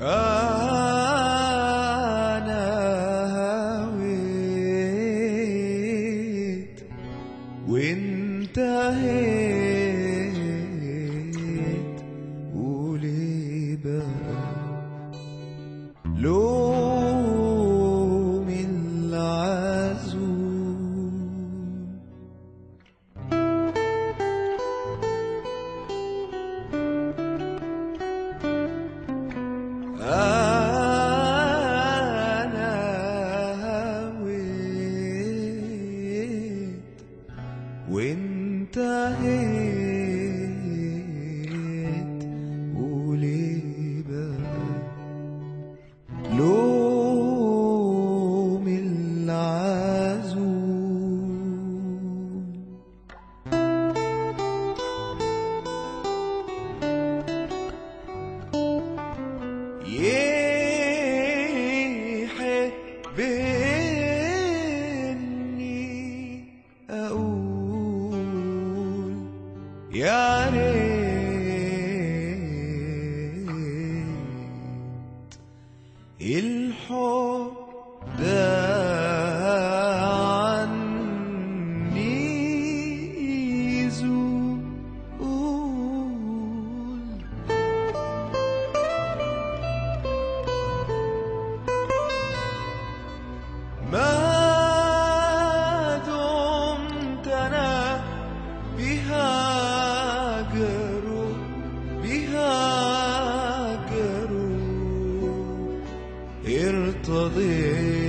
أنا هويت وانتهيت وليه بقى لوم العزوم أنا هويت وانتهيت وليه بقى لوم العزوم يحبني أقول يا ريت الحب ده عني يزول ما دمت انا بهاجر بهاجر ارتضيت